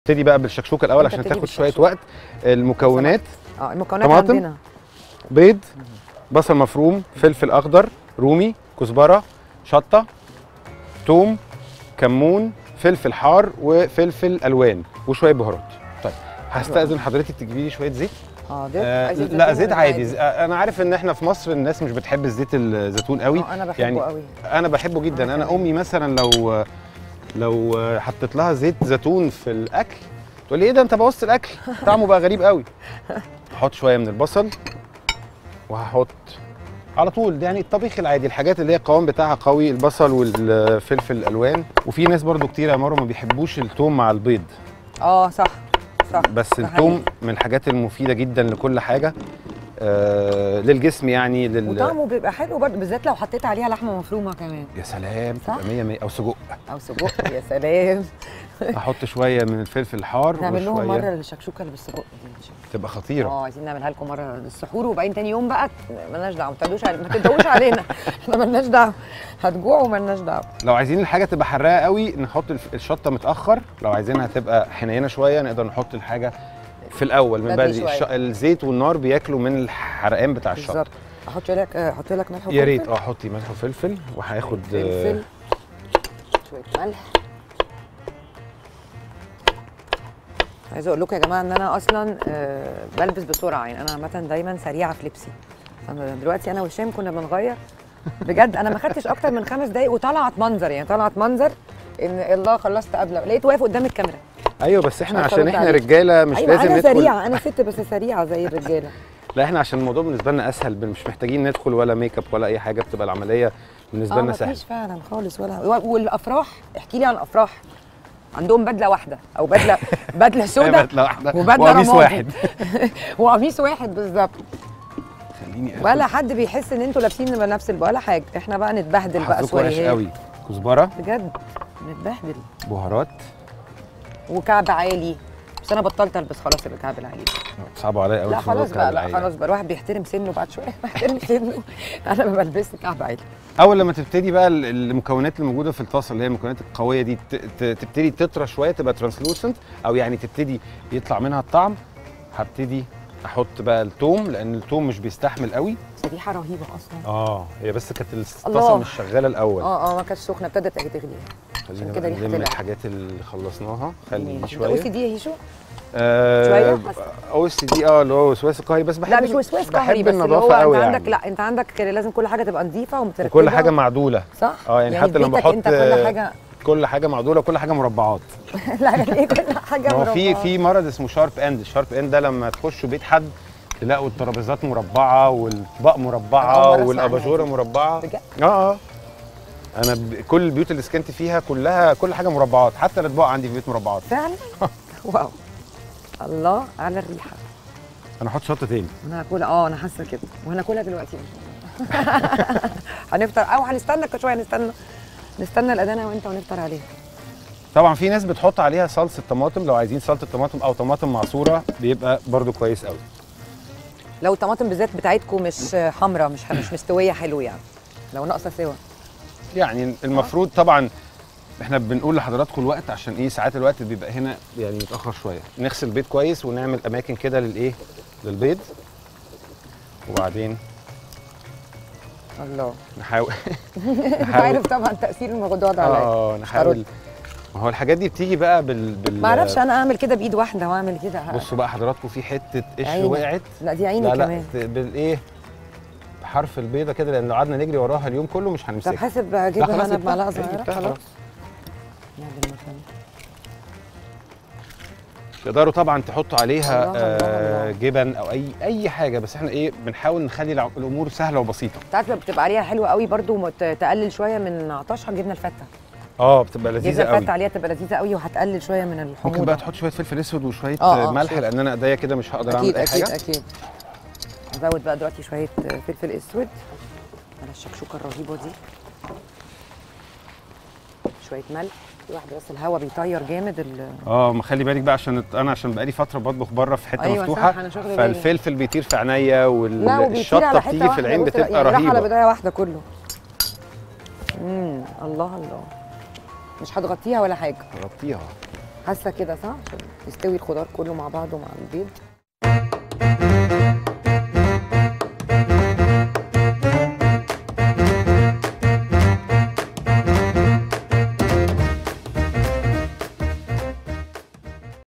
نبتدي بقى بالشكشوكه الاول أنت عشان ابتدي تاخد شويه بالشكشوكة. وقت المكونات اه المكونات طماطم. عندنا بيض بصل مفروم فلفل اخضر رومي كزبره شطه توم كمون فلفل حار وفلفل الوان وشويه بهارات طيب هستاذن حضرتك تجيبي لي شويه زيت حاضر آه عايزين لا زيتون زيت ولا عادي ز- آه، انا عارف ان احنا في مصر الناس مش بتحب الزيت الزيتون قوي اه انا بحبه يعني قوي انا بحبه جدا أنا انا كمان. امي مثلا لو لو حطيت لها زيت زيتون في الاكل تقول لي ايه ده انت بوظت الاكل طعمه بقى غريب قوي هحط شويه من البصل وهحط على طول ده يعني الطبيخ العادي الحاجات اللي هي القوام بتاعها قوي البصل والفلفل الالوان وفي ناس برضو كتير يا مارو ما بيحبوش التوم مع البيض اه صح صح بس ده التوم من الحاجات المفيده جدا لكل حاجه آه للجسم يعني لل وطعمه بيبقى حلو برضه بالذات لو حطيت عليها لحمه مفرومه كمان يا سلام صح؟ تبقى 100 100 او سجق او سجق يا سلام احط شويه من الفلفل الحار نعمل لهم وشويه مره الشكشوكه اللي بالسجق دي تبقى خطيره اه عايزين نعملها لكم مره للسحور وبعدين تاني يوم بقى مالناش دعوه ما تدوش علينا ما تدوش علينا احنا مالناش دعوه هتجوعوا مالناش دعوه لو عايزين الحاجه تبقى حراقه قوي نحط الف- الشطه متاخر لو عايزينها تبقى حنينه شويه نقدر نحط الحاجه في الاول من بدري بدري شوية. الش... الزيت والنار بياكلوا من الحرقان بتاع الشطه بالظبط احط لك آه، احط لك ملح يا ريت وفلفل. اه حطي ملح وفلفل وهياخد فلفل شويه ملح عايزه اقول لكم يا جماعه ان انا اصلا آه، بلبس بسرعه يعني انا عامه دايما سريعه في لبسي انا دلوقتي انا وهشام كنا بنغير بجد انا ما خدتش اكتر من خمس دقايق وطلعت منظر يعني طلعت منظر ان الله خلصت قبل لقيت واقف قدام الكاميرا ايوه بس احنا مش عارفة عشان أرد احنا عليك. رجاله مش ايوه لازم انا ندخل سريعه انا ست بس سريعه زي الرجاله لا احنا عشان الموضوع بالنسبه لنا اسهل بن- مش محتاجين ندخل ولا ميك اب ولا اي حاجه بتبقى العمليه بالنسبه اه لنا سهله مفيش فعلا خالص ولا و- والافراح احكي لي عن الافراح عندهم بدله واحده او بدله بدله سوداء بدله واحده وبدله وقميص رمادي. واحد وقميص واحد بالظبط خليني آخد ولا حد بيحس ان انتوا لابسين نفس الب- ولا حاجه احنا بقى نتبهدل بقى حظكم وحش سوري قوي كزبره بجد نتبهدل بهارات وكعب عالي بس انا بطلت البس خلاص الكعب العالي صعبوا عليا قوي لا في موضوع خلاص بقى الكعب لا العالي. خلاص بقى الواحد بيحترم سنه بعد شويه بيحترم سنه انا ما بلبسش كعب عالي اول لما تبتدي بقى ال- المكونات اللي موجوده في الطاسه اللي هي المكونات القويه دي ت- ت- تبتدي تطرى شويه تبقى ترانسلوسنت او يعني تبتدي يطلع منها الطعم هبتدي احط بقى التوم لان التوم مش بيستحمل قوي بس ريحه رهيبه اصلا اه هي بس كانت الطاسه الله. مش شغاله الاول اه اه ما كانتش سخنه ابتدت تغلي خلينا كده بقى ريحة نلم طلعت. الحاجات اللي خلصناها خلي دي انت او سي شويه دي يا هيشو آه شوية حسن. او اس دي اه اللي هو وسواس قهري بس بحب لا مش وسواس قهري بحب بس اللي النظافه هو قوي انت يعني عندك لا انت عندك لازم كل حاجه تبقى نظيفه ومترتبه وكل حاجه معدوله صح اه يعني حتى في لما بيتك بحط انت كل حاجه كل حاجه معدوله وكل حاجه مربعات لا ليه كل حاجه ما هو في مربعة؟ في مرض اسمه شارب اند الشارب اند ده لما تخشوا بيت حد تلاقوا الترابيزات مربعه والاطباق أنا أول مربعه مرة أسمع والاباجوره عنها مربعه بجد؟ اه اه انا ب... كل البيوت اللي سكنت فيها كلها كل حاجه مربعات حتى الاطباق عندي في البيت مربعات فعلا واو الله على الريحه انا هحط شطه تاني انا هاكلها اه انا حاسه كده وهناكلها دلوقتي هنفطر او هنستنى شويه نستنى نستنى الاذان انا وانت ونفطر عليها طبعا في ناس بتحط عليها صلصه طماطم لو عايزين صلصه طماطم او طماطم معصوره بيبقى برده كويس قوي لو الطماطم بالذات بتاعتكم مش حمراء مش مش مستويه حلو يعني لو ناقصه سوا يعني المفروض طبعا احنا بنقول لحضراتكم الوقت عشان ايه ساعات الوقت بيبقى هنا يعني متاخر شويه نغسل البيض كويس ونعمل اماكن كده للايه للبيض وبعدين الله نحاول انت عارف طبعا تاثير الموضوع ده عليا اه نحاول ما هو الحاجات دي بتيجي بقى بال, بال... ما اعرفش انا اعمل كده بايد واحده واعمل كده بصوا بقى حضراتكم في حته قش عيني. وقعت لا دي عيني لا لا كمان ت- بالايه بحرف البيضه كده لان لو قعدنا نجري وراها اليوم كله مش طب هنمسكها حاسب لا اجيبها خلاص انا جبتها. بمعلقه هي صغيره جبتها خلاص خلاص. نعمل مثلا تقدروا طبعا تحطوا عليها الله، آه الله. جبن او اي اي حاجه بس احنا ايه بنحاول نخلي الع- الامور سهله وبسيطه انت عارفه بتبقى عليها حلوه قوي برضو وت- تقلل شويه من عطشها جبنه الفته اه بتبقى لذيذه جبنه قوي الفته عليها تبقى لذيذه قوي وهتقلل شويه من الحموضه ممكن بقى تحط شويه فلفل اسود وشويه آه، آه، ملح شوية. لان انا ايديا كده مش هقدر اكيد اعمل اي اكيد حاجه اكيد ازود بقى دلوقتي شويه فلفل اسود على الشكشوكه الرهيبه دي شويه ملح في واحده بس الهواء بيطير جامد ال- اه ما خلي بالك بقى عشان الت- انا عشان بقالي فتره بطبخ بره في حته أيوة صح، مفتوحه أنا شغلة بالي. فالفلفل بيطير في عينيا لا وبيطير والشطه على حته بتيجي في واحدة، العين بص، بتبقى يعني راح على رهيبه بدايه واحده كله امم الله الله مش هتغطيها ولا حاجه غطيها حاسه كده صح عشان يستوي الخضار كله مع بعضه مع البيض